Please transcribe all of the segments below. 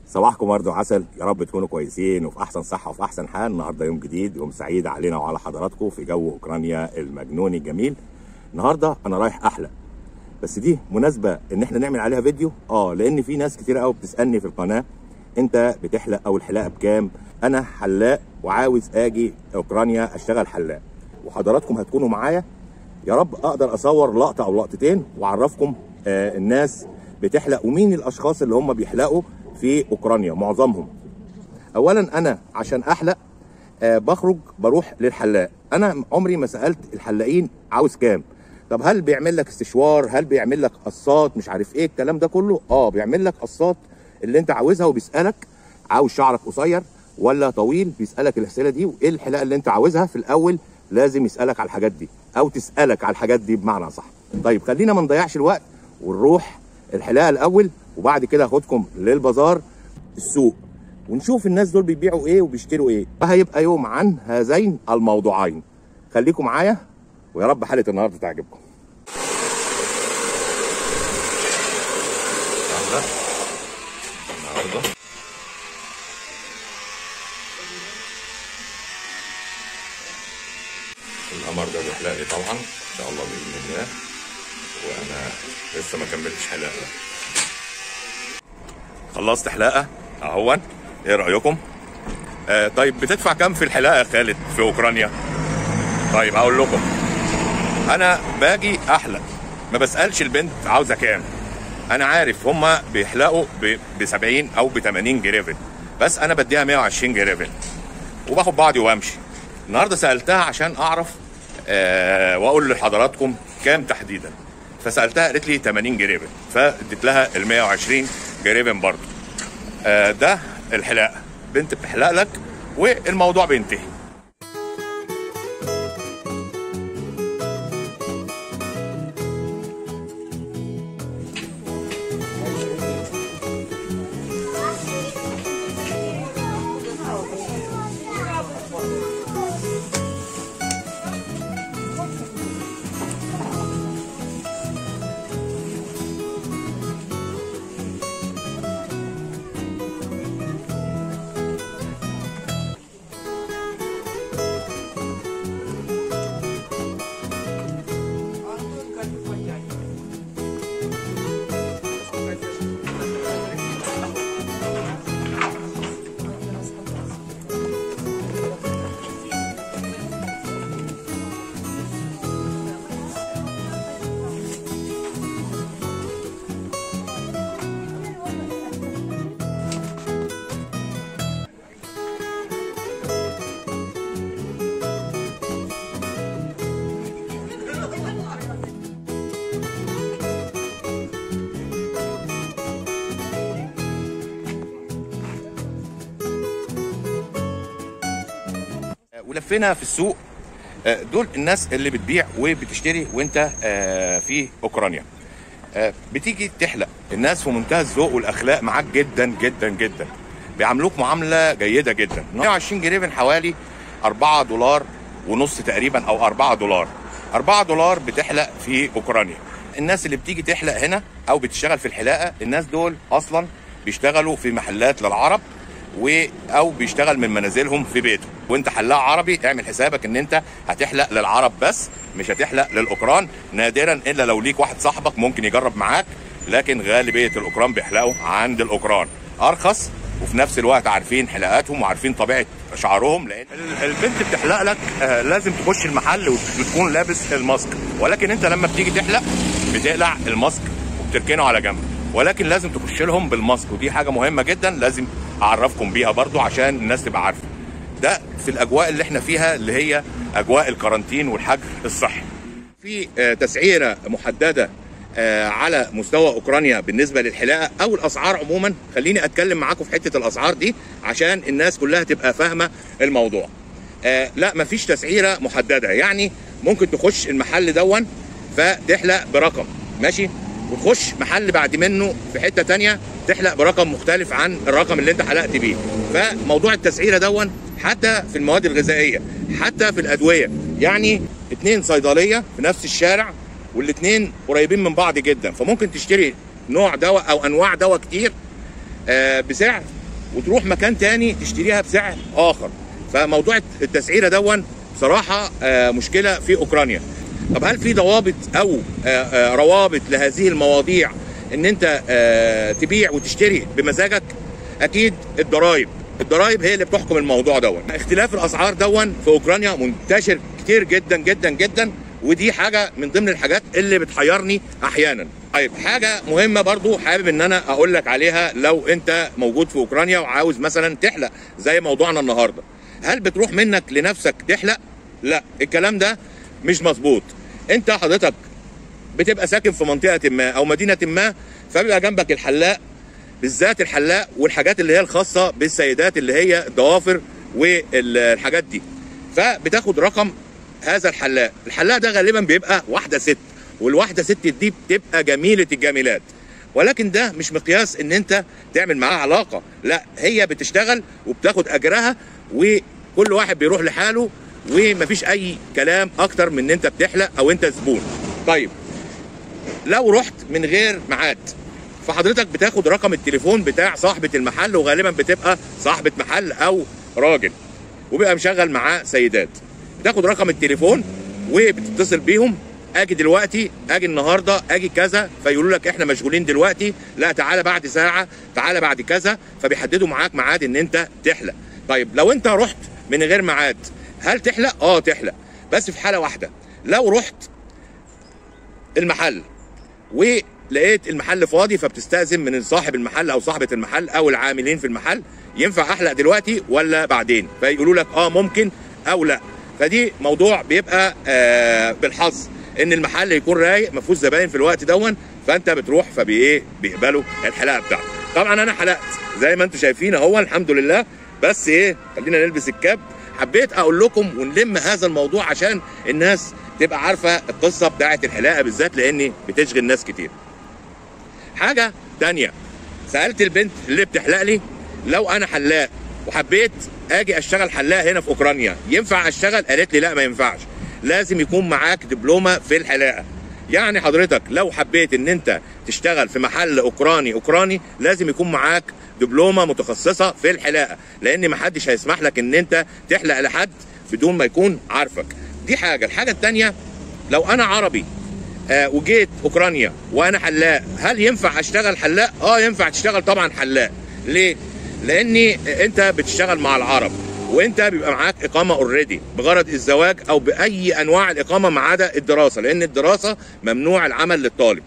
صباحكم ورد وعسل يا رب تكونوا كويسين وفي احسن صحه وفي احسن حال النهارده يوم جديد يوم سعيد علينا وعلى حضراتكم في جو اوكرانيا المجنوني الجميل النهارده انا رايح احلق بس دي مناسبه ان احنا نعمل عليها فيديو اه لان في ناس كتير قوي بتسالني في القناه انت بتحلق او الحلاقه بكام انا حلاق وعاوز اجي اوكرانيا اشتغل حلاق وحضراتكم هتكونوا معايا يا رب اقدر اصور لقطه او لقطتين واعرفكم آه الناس بتحلق ومين الاشخاص اللي هم بيحلقوا في اوكرانيا معظمهم اولا انا عشان احلق آه بخرج بروح للحلاق انا عمري ما سالت الحلاقين عاوز كام طب هل بيعمل لك استشوار هل بيعمل لك قصات مش عارف ايه الكلام ده كله اه بيعمل لك قصات اللي انت عاوزها وبيسالك عاوز شعرك قصير ولا طويل بيسالك الاسئله دي وايه الحلاقه اللي انت عاوزها في الاول لازم يسالك على الحاجات دي او تسالك على الحاجات دي بمعنى صح طيب خلينا ما نضيعش الوقت ونروح الحلاقه الاول وبعد كده هاخدكم للبازار السوق ونشوف الناس دول بيبيعوا ايه وبيشتروا ايه فهيبقى يوم عن هذين الموضوعين خليكم معايا ويا رب حلقه النهارده تعجبكم النهارده القمر ده بيحلق لي طبعا ان شاء الله باذن الله وانا لسه ما كملتش حلاقه خلصت حلاقه اهون ايه رايكم آه طيب بتدفع كام في الحلاقه يا خالد في اوكرانيا طيب اقول لكم انا باجي احلق ما بسالش البنت عاوزه كام انا عارف هما بيحلقوا ب 70 او ب 80 جريفن بس انا بديها 120 جريفن وباخد بعضي وامشي النهارده سالتها عشان اعرف آه واقول لحضراتكم كام تحديدا فسالتها قالت لي 80 جريفن فاديت لها ال 120 جريفن برضه آه ده الحلاقه بنت بتحلق لك والموضوع بينتهي ولفينا في السوق آه، دول الناس اللي بتبيع وبتشتري وانت آه، في اوكرانيا آه، بتيجي تحلق الناس في منتهى الذوق والاخلاق معاك جدا جدا جدا بيعاملوك معامله جيده جدا 120 جريفن حوالي 4 دولار ونص تقريبا او 4 دولار 4 دولار بتحلق في اوكرانيا الناس اللي بتيجي تحلق هنا او بتشتغل في الحلاقه الناس دول اصلا بيشتغلوا في محلات للعرب و او بيشتغل من منازلهم في بيته وانت حلاق عربي اعمل حسابك ان انت هتحلق للعرب بس مش هتحلق للاوكران نادرا الا لو ليك واحد صاحبك ممكن يجرب معاك لكن غالبيه الاوكران بيحلقوا عند الاوكران ارخص وفي نفس الوقت عارفين حلاقاتهم وعارفين طبيعه شعرهم لان ال- البنت بتحلق لك آه، لازم تخش المحل وتكون لابس الماسك ولكن انت لما بتيجي تحلق بتقلع الماسك وبتركنه على جنب ولكن لازم تخش لهم بالماسك ودي حاجه مهمه جدا لازم اعرفكم بيها برضو عشان الناس تبقى عارفه ده في الاجواء اللي احنا فيها اللي هي اجواء الكارانتين والحجر الصحي في آه، تسعيره محدده آه، على مستوى اوكرانيا بالنسبه للحلاقه او الاسعار عموما خليني اتكلم معاكم في حته الاسعار دي عشان الناس كلها تبقى فاهمه الموضوع آه لا مفيش تسعيره محدده يعني ممكن تخش المحل دون فتحلق برقم ماشي وتخش محل بعد منه في حته تانية تحلق برقم مختلف عن الرقم اللي انت حلقت بيه فموضوع التسعيره دون حتى في المواد الغذائيه حتى في الادويه يعني اتنين صيدليه في نفس الشارع والاثنين قريبين من بعض جدا فممكن تشتري نوع دواء او انواع دواء كتير آه، بسعر وتروح مكان تاني تشتريها بسعر اخر فموضوع التسعيره دون بصراحه آه، مشكله في اوكرانيا طب هل في ضوابط او آه، آه، روابط لهذه المواضيع ان انت آه، تبيع وتشتري بمزاجك اكيد الضرايب الضرايب هي اللي بتحكم الموضوع دون اختلاف الاسعار دون في اوكرانيا منتشر كتير جدا جدا جدا ودي حاجه من ضمن الحاجات اللي بتحيرني احيانا طيب حاجه مهمه برضو حابب ان انا اقول لك عليها لو انت موجود في اوكرانيا وعاوز مثلا تحلق زي موضوعنا النهارده هل بتروح منك لنفسك تحلق لا الكلام ده مش مظبوط انت حضرتك بتبقى ساكن في منطقه ما او مدينه ما فبيبقى جنبك الحلاق بالذات الحلاق والحاجات اللي هي الخاصه بالسيدات اللي هي الضوافر والحاجات دي فبتاخد رقم هذا الحلاق الحلاق ده غالبا بيبقى واحده ست والواحده ست دي بتبقى جميله الجميلات ولكن ده مش مقياس ان انت تعمل معاها علاقه لا هي بتشتغل وبتاخد اجرها وكل واحد بيروح لحاله ومفيش اي كلام اكتر من ان انت بتحلق او انت زبون طيب لو رحت من غير ميعاد فحضرتك بتاخد رقم التليفون بتاع صاحبه المحل وغالبا بتبقى صاحبه محل او راجل وبيبقى مشغل معاه سيدات بتاخد رقم التليفون وبتتصل بيهم اجي دلوقتي اجي النهارده اجي كذا فيقولوا لك احنا مشغولين دلوقتي لا تعالى بعد ساعه تعالى بعد كذا فبيحددوا معاك ميعاد ان انت تحلق طيب لو انت رحت من غير ميعاد هل تحلق اه تحلق بس في حاله واحده لو رحت المحل ولقيت المحل فاضي فبتستأذن من صاحب المحل او صاحبه المحل او العاملين في المحل ينفع احلق دلوقتي ولا بعدين فيقولوا لك اه ممكن او لا فدي موضوع بيبقى آه بالحظ ان المحل يكون رايق ما فيهوش زباين في الوقت دون فانت بتروح فبايه بيقبلوا الحلاقه بتاعتك طبعا انا حلقت زي ما انتم شايفين اهو الحمد لله بس ايه خلينا نلبس الكاب حبيت اقول لكم ونلم هذا الموضوع عشان الناس تبقى عارفه القصه بتاعه الحلاقه بالذات لان بتشغل ناس كتير حاجه تانية سالت البنت اللي بتحلق لي لو انا حلاق وحبيت اجي اشتغل حلاق هنا في اوكرانيا ينفع اشتغل قالت لي لا ما ينفعش لازم يكون معاك دبلومه في الحلاقه يعني حضرتك لو حبيت ان انت تشتغل في محل اوكراني اوكراني لازم يكون معاك دبلومه متخصصه في الحلاقه لان محدش هيسمح لك ان انت تحلق لحد بدون ما يكون عارفك دي حاجه الحاجه الثانيه لو انا عربي آه وجيت اوكرانيا وانا حلاق هل ينفع اشتغل حلاق اه ينفع تشتغل طبعا حلاق ليه لاني انت بتشتغل مع العرب وانت بيبقى معاك اقامه اوريدي بغرض الزواج او باي انواع الاقامه ما عدا الدراسه لان الدراسه ممنوع العمل للطالب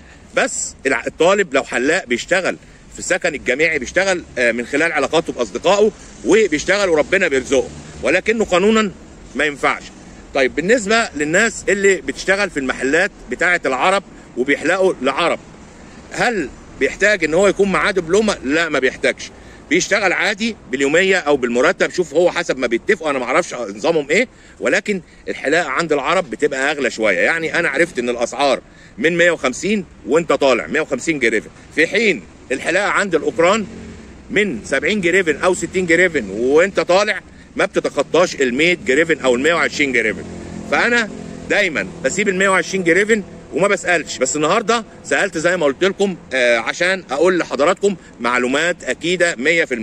بس الع- الطالب لو حلاق بيشتغل في السكن الجامعي بيشتغل آه، من خلال علاقاته باصدقائه وبيشتغل وربنا بيرزقه ولكنه قانونا ما ينفعش طيب بالنسبه للناس اللي بتشتغل في المحلات بتاعه العرب وبيحلقوا لعرب هل بيحتاج ان هو يكون معاه دبلومه لا ما بيحتاجش بيشتغل عادي باليوميه او بالمرتب شوف هو حسب ما بيتفقوا انا ما اعرفش نظامهم ايه ولكن الحلاقه عند العرب بتبقى اغلى شويه يعني انا عرفت ان الاسعار من 150 وانت طالع 150 جريفن في حين الحلاقه عند الاوكران من 70 جريفن او 60 جريفن وانت طالع ما بتتخطاش ال 100 جريفن او ال 120 جريفن فانا دايما بسيب ال 120 جريفن وما بسالش بس النهارده سالت زي ما قلت لكم آه عشان اقول لحضراتكم معلومات اكيده 100%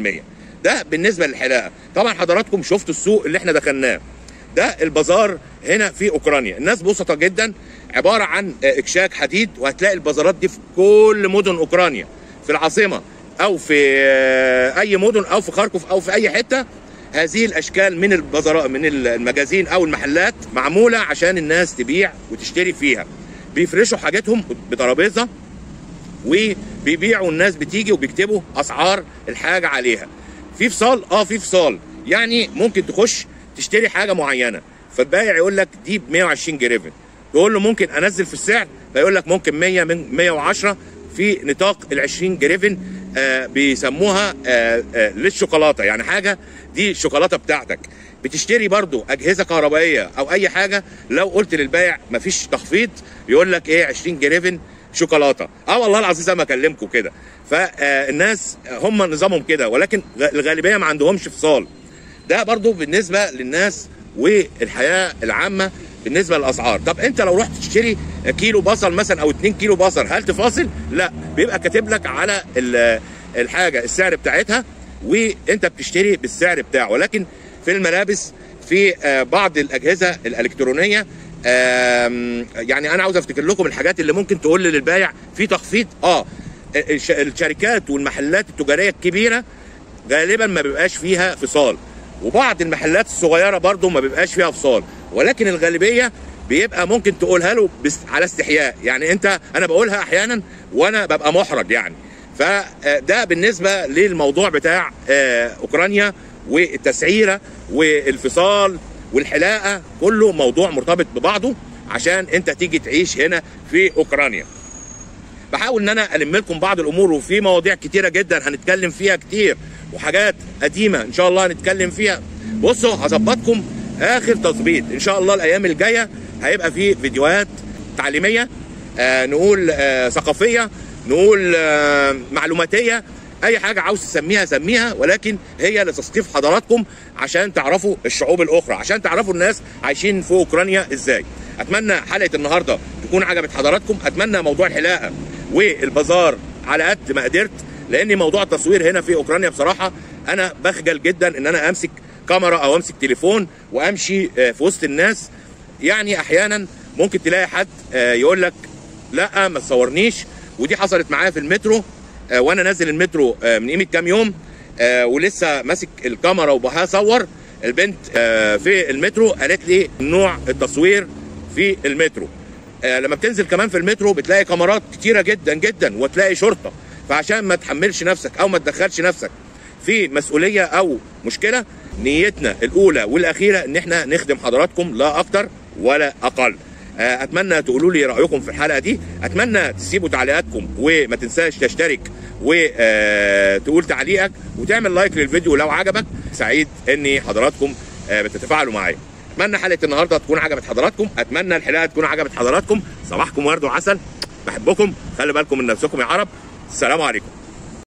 ده بالنسبه للحلاقه طبعا حضراتكم شفتوا السوق اللي احنا دخلناه ده البازار هنا في اوكرانيا الناس بسطة جدا عباره عن آه، اكشاك حديد وهتلاقي البازارات دي في كل مدن اوكرانيا في العاصمه او في آه، اي مدن او في خاركوف او في اي حته هذه الاشكال من البازارات من المجازين او المحلات معموله عشان الناس تبيع وتشتري فيها بيفرشوا حاجاتهم بترابيزه وبيبيعوا الناس بتيجي وبيكتبوا اسعار الحاجه عليها في فصال اه في فصال يعني ممكن تخش تشتري حاجه معينه فالبائع يقول لك دي ب 120 جريفن تقول له ممكن انزل في السعر فيقول لك ممكن 100 من 110 في نطاق ال 20 جريفن آه بيسموها آه آه للشوكولاته يعني حاجه دي الشوكولاته بتاعتك بتشتري برضو اجهزه كهربائيه او اي حاجه لو قلت للبائع مفيش تخفيض يقول لك ايه 20 جريفن شوكولاته اه والله العظيم زي ما اكلمكم كده فالناس هم نظامهم كده ولكن غ- الغالبيه ما عندهمش فصال ده برضو بالنسبه للناس والحياه العامه بالنسبه للاسعار طب انت لو رحت تشتري كيلو بصل مثلا او 2 كيلو بصل هل تفاصل لا بيبقى كاتب لك على ال- الحاجه السعر بتاعتها وانت بتشتري بالسعر بتاعه ولكن في الملابس في آه، بعض الاجهزه الالكترونيه آم، يعني انا عاوز افتكر لكم الحاجات اللي ممكن تقول للبايع في تخفيض اه الش- الشركات والمحلات التجاريه الكبيره غالبا ما بيبقاش فيها فصال وبعض المحلات الصغيره برضو ما بيبقاش فيها فصال ولكن الغالبيه بيبقى ممكن تقولها له بس على استحياء يعني انت انا بقولها احيانا وانا ببقى محرج يعني فده بالنسبه للموضوع بتاع آه، اوكرانيا والتسعيره والفصال والحلاقه كله موضوع مرتبط ببعضه عشان انت تيجي تعيش هنا في اوكرانيا بحاول ان انا الم لكم بعض الامور وفي مواضيع كتيره جدا هنتكلم فيها كتير وحاجات قديمه ان شاء الله هنتكلم فيها بصوا هظبطكم اخر تظبيط ان شاء الله الايام الجايه هيبقى في فيديوهات تعليميه آه نقول آه ثقافيه نقول آه معلوماتيه اي حاجه عاوز تسميها سميها ولكن هي لتثقيف حضراتكم عشان تعرفوا الشعوب الاخرى عشان تعرفوا الناس عايشين في اوكرانيا ازاي اتمنى حلقه النهارده تكون عجبت حضراتكم اتمنى موضوع الحلاقه والبازار على قد ما قدرت لان موضوع التصوير هنا في اوكرانيا بصراحه انا بخجل جدا ان انا امسك كاميرا او امسك تليفون وامشي آه، في وسط الناس يعني احيانا ممكن تلاقي حد آه، يقول لك لا ما تصورنيش ودي حصلت معايا في المترو آه، وانا نازل المترو آه، من قيمه كام يوم آه، ولسه ماسك الكاميرا وبصور البنت آه، في المترو قالت لي ممنوع التصوير في المترو آه، لما بتنزل كمان في المترو بتلاقي كاميرات كتيره جدا جدا وتلاقي شرطه فعشان ما تحملش نفسك او ما تدخلش نفسك في مسؤوليه او مشكله نيتنا الاولى والاخيره ان احنا نخدم حضراتكم لا اكتر ولا اقل آه، اتمنى تقولوا لي رايكم في الحلقه دي اتمنى تسيبوا تعليقاتكم وما تنساش تشترك وتقول تعليقك وتعمل لايك للفيديو لو عجبك سعيد اني حضراتكم آه، بتتفاعلوا معايا اتمنى حلقه النهارده تكون عجبت حضراتكم اتمنى الحلقه تكون عجبت حضراتكم صباحكم ورد وعسل بحبكم خلي بالكم من نفسكم يا عرب السلام عليكم